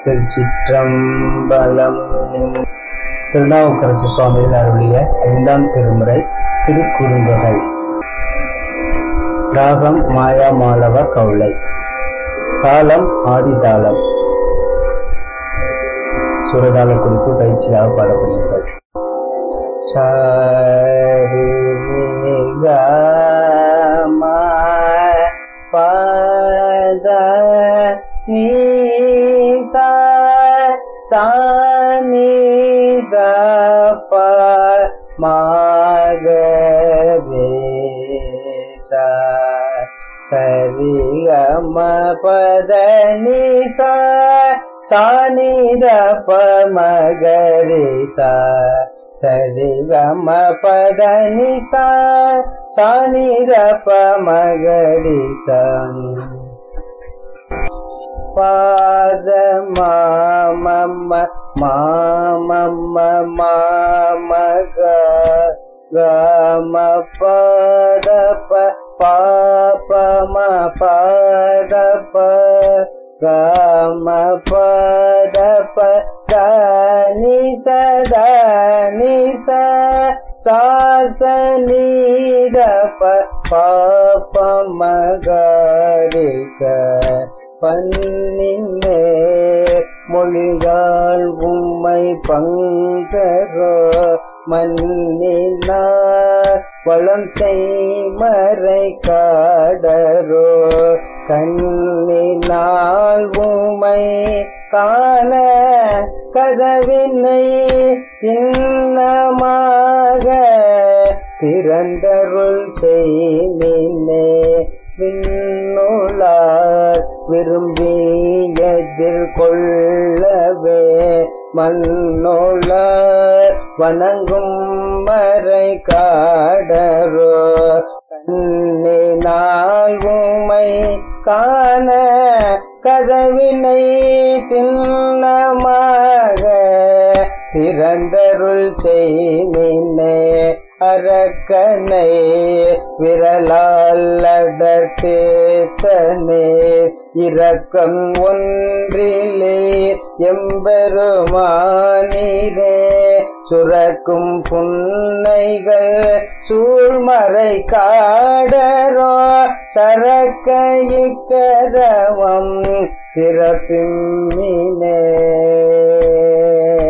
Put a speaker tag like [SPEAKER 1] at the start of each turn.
[SPEAKER 1] திருச்சிற்றம்பலம் திருநாவுக்கரசு சுவாமிகள் அருளிய ஐந்தாம் திருமுறை திருக்குறுந்தொகை ராகம் மாயா மாலவ கவுளை தாளம் ஆதிதாளம் சுரதாள குறிப்பு பயிற்சியாக பாடப்படுகிறது சரி பத நீ சானி ப மாகரேச சரி கம பத நீ சானி ப மகரேச சரி கம பத நி சானி ப மகரிச பாத மாமம்ம மாமம்ம மாமக கம பத ப பாபம பத ப கம பத ப தனி சதனி சாசனி ப பாபம கரிச பன்னின்னே மொழிகால் உம்மை பங்கரோ மன்னினார் வளம் செய்மறை காடரோ கண்ணினால் உமை காண கதவினை தின்னமாக திறந்தருள் செய்மினே விண்ணுளார் விரும்பி எதிர்கொள்ளவே மண்ணுளார் வணங்கும் மறை காடரோ கண்ணினால் உமை காண கதவினை தின்னமாக திறந்தருள் செய்மினே அரக்கனை விரலால் அடர்த்தேத்தனே இரக்கம் ஒன்றிலே எம்பெருமானிரே சுரக்கும் புன்னைகள் சூழ்மறை காடரோ சரக்க இக்கரவம் திறப்பிம்மினே